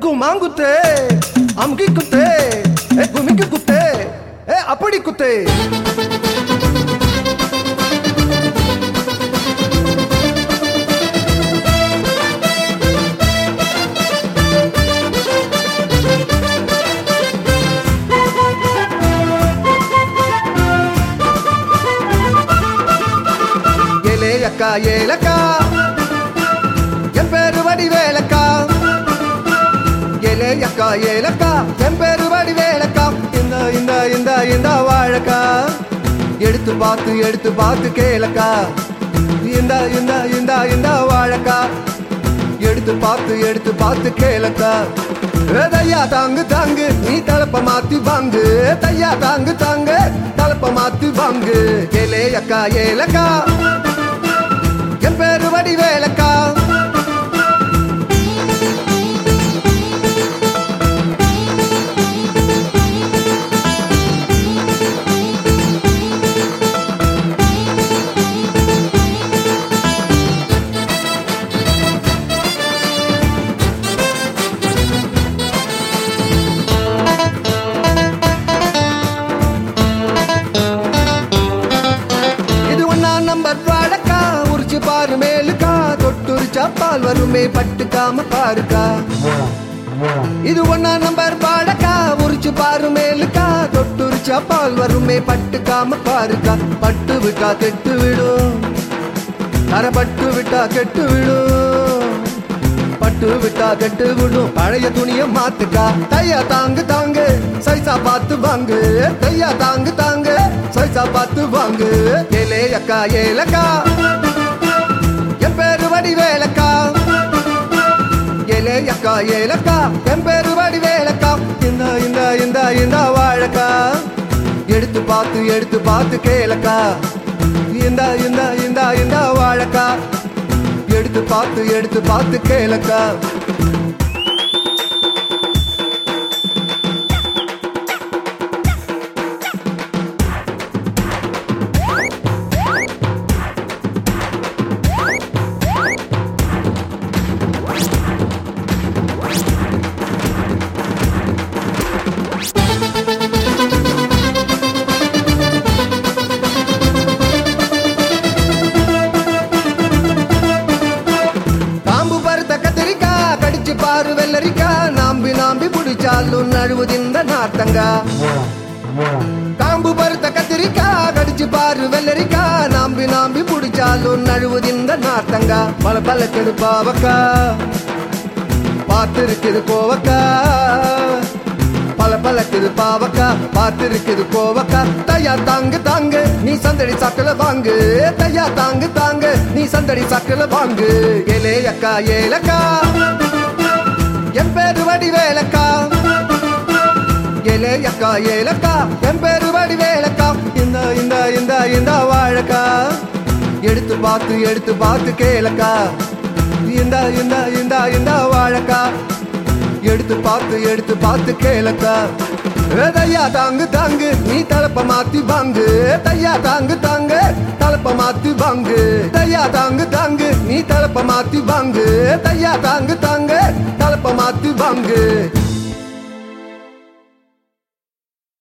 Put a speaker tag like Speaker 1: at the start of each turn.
Speaker 1: குமாங்குத்தே அமுகி குத்தே ஏ குமிக்கு குத்தே ஏ அப்படி குத்தே ஏலே அக்கா ஏலக்கா என் பேரு வடிவேலக்கா ஏலே அக்கா ஏலக்கா என் பேரு வடிவேலக்கா இந்த இந்த இந்த இந்த வாழக்கா எடுத்து பார்த்து எடுத்து பார்த்து கேளக்கா இந்த இந்த இந்த இந்த வாழக்கா எடுத்து பார்த்து எடுத்து பார்த்து கேளக்கா ஏ தையா தாங்கு தாங்கு நீ தலப்ப மாத்தி வாங்கு தையா தாங்கு தாங்கு தலப்ப மாத்தி வாங்கு ஏலே அக்கா ஏலக்கா என் பேரு வடிவேலக்கா இது ஒன்னா நம்பர் வாழக்கா உரிச்சு பாரு மேலுக்கா தொட்டுரிச்சா பால் வருமே பட்டுக்காம பாருக்கா இது ஒன்னா நம்பர் வாழக்கா உரிச்சு பாரு மேலுக்கா தொட்டுரிச்சா பால் வருமே பட்டுக்காம பாருக்கா பட்டு விட்டா கெட்டு விடும் அரை பட்டு விட்டா கெட்டு விடும் பட்டு விட்டா கெட்டு விடும் பழைய துணிய மாத்துக்கா தையா தாங்கு தாங்கு சைசா பார்த்து வாங்கு தையா தாங்கு தாங்கு சைசா பார்த்து வாங்கு ஏலே அக்கா ஏலக்கா என் பேரு வடிவேலக்கா ஏலே அக்கா ஏலக்கா என் பேரு வடிவேலக்கா இந்த இந்த இந்த இந்த வாழக்கா எடுத்து பார்த்து எடுத்து பார்த்து கேளக்கா இந்த இந்த இந்த இந்த வாழக்கா எடுத்து பார்த்து எடுத்து பார்த்து கேளக்கா காம்பு பருத்த கத்திரிக்கா கடிச்சு பாரு வெள்ளரிக்கா நாம்பி நாம்பி புடிச்சாலும் நழுவுதிந்த நார்த்தங்கா காம்பு பருத்த கத்திரிக்கா கடிச்சு பாரு வெள்ளரிக்கா நாம்பி நாம்பி புடிச்சாலும் நழுவுதிந்த நார்த்தங்கா பல பழக்கெடு பாவக்கா பார்த்திருக்குது கோவக்கா பல பழக்குது பாவக்கா பார்த்திருக்குது கோவக்கா தையா தாங்கு தாங்கு நீ சந்தடி சக்கல வாங்கு தையா தாங்கு தாங்கு நீ சந்தடி சக்கல வாங்கு ஏலே அக்கா ஏலக்கா என் பேரு வடிவேலக்கா ஏலே அக்கா ஏலக்கா என் பேரு வடிவேலக்கா இந்த இந்த இந்த இந்த வாழக்கா எடுத்து பார்த்து எடுத்து பார்த்து கேளக்கா இந்த இந்த இந்த இந்த வாழக்கா எடுத்து பார்த்து எடுத்து பார்த்து கேளக்கா ஏ தையா தாங்கு தாங்கு நீ தலப்ப மாத்தி வாங்கு தையா தாங்கு தாங்கு தலப்ப மாத்தி வாங்கு தையா தாங்கு தாங்கு நீ தலப்ப மாத்தி வாங்கு தையா தாங்கு தாங்கு தலப்ப மாத்தி வாங்கு